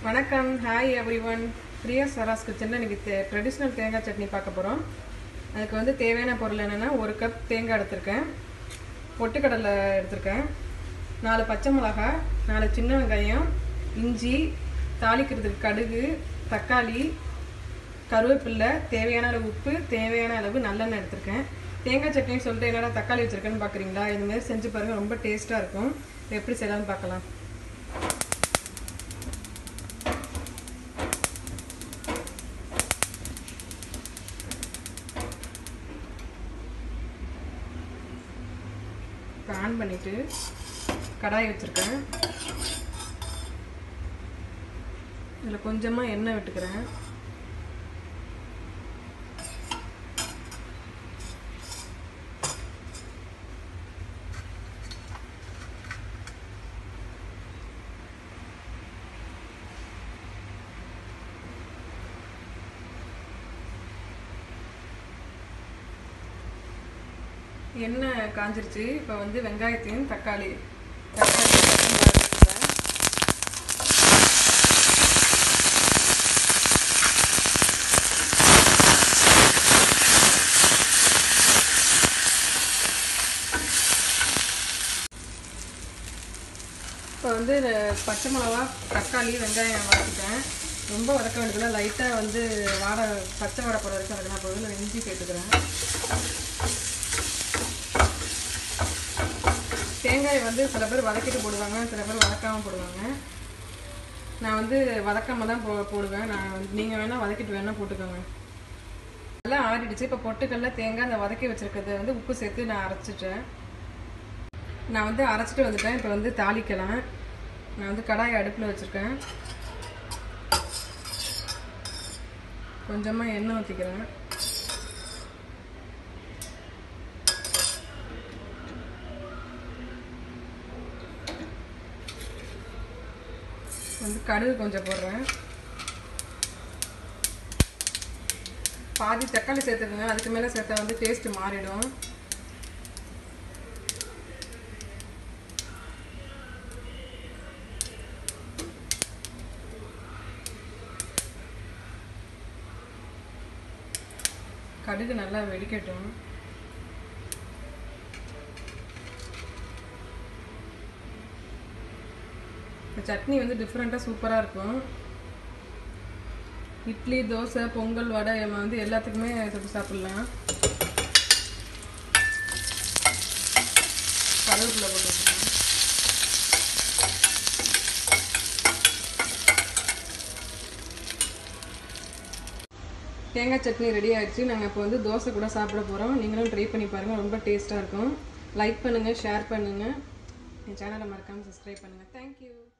வணக்கம் hi everyone Priya சராஸ் கிச்சனில் இன்றைக்கி தே ட்ரெடிஷ்னல் தேங்காய் சட்னி பார்க்க போகிறோம் அதுக்கு வந்து தேவையான பொருள் என்னென்னா ஒரு கப் தேங்காய் எடுத்திருக்கேன் பொட்டுக்கடலை எடுத்திருக்கேன் நாலு பச்சை மிளகா நாலு சின்ன வெங்காயம் இஞ்சி தாளிக்கிறதுக்கு கடுகு தக்காளி கருவேப்பில்லை தேவையான அளவு உப்பு தேவையான அளவு நல்லெண்ணெய் எடுத்திருக்கேன் தேங்காய் சட்னின்னு சொல்லிட்டு என்னடா தக்காளி வச்சுருக்கேன்னு பார்க்குறீங்களா இதுமாரி செஞ்சு பாருங்கள் ரொம்ப டேஸ்ட்டாக இருக்கும் இது எப்படி செய்யலாம்னு பார்க்கலாம் இப்போ ஆன் பண்ணிவிட்டு கடாய் வச்சுருக்கேன் இதில் கொஞ்சமாக எண்ணெய் விட்டுக்கிறேன் எண்ணெய் காஞ்சிருச்சு இப்போ வந்து வெங்காயத்தையும் தக்காளி தக்காளி வதக்கிக்கிறேன். இப்போ வந்து இந்த பச்சை மிளகா தக்காளி வெங்காயம் வதக்கிட்டேன் ரொம்ப வதக்க வேண்டியதில்லை லைட்டாக வந்து வாடை பச்சை வாடை போகிற வரைக்கும் வதக்கினா போதும் நான் இஞ்சி சேர்த்துக்கிறேன் தேங்காய் வந்து சில பேர் வதக்கிட்டு போடுவாங்க சில பேர் வதக்காமல் போடுவாங்க நான் வந்து வதக்காமல் தான் போ போடுவேன் நான் வந்து நீங்கள் வேணால் வதக்கிட்டு வேணால் போட்டுக்கோங்க நல்லா ஆறிடுச்சு இப்போ பொட்டுக்கல்ல தேங்காய் அந்த வதக்கி வச்சுருக்கிறத வந்து உப்பு சேர்த்து நான் அரைச்சிட்டேன் நான் வந்து அரைச்சிட்டு வந்துட்டேன் இப்போ வந்து தாளிக்கலாம் நான் வந்து கடாய் அடுப்பில் வச்சுருக்கேன் கொஞ்சமாக எண்ணெய் ஊற்றிக்கிறேன் வந்து கடுகு கொஞ்சம் போடுறேன் பாதி தக்காளி சேர்த்துக்கோங்க அதுக்கு மேலே சேர்த்தா வந்து டேஸ்ட்டு மாறிடும் கடுகு நல்லா வெடிக்கட்டும் இந்த சட்னி வந்து டிஃப்ரெண்ட்டாக சூப்பராக இருக்கும் இட்லி தோசை பொங்கல் வடை நம்ம வந்து எல்லாத்துக்குமே தொட்டு சாப்பிட்லாம் கருவேப்பிலை போட்டு வச்சுக்கலாம் தேங்காய் சட்னி ரெடி ஆயிடுச்சு நாங்கள் இப்போ வந்து தோசை கூட சாப்பிட போகிறோம் நீங்களும் ட்ரை பண்ணி பாருங்கள் ரொம்ப டேஸ்ட்டாக இருக்கும் லைக் பண்ணுங்கள் ஷேர் பண்ணுங்கள் என் சேனலை மறக்காமல் சப்ஸ்கிரைப் பண்ணுங்கள் தேங்க்யூ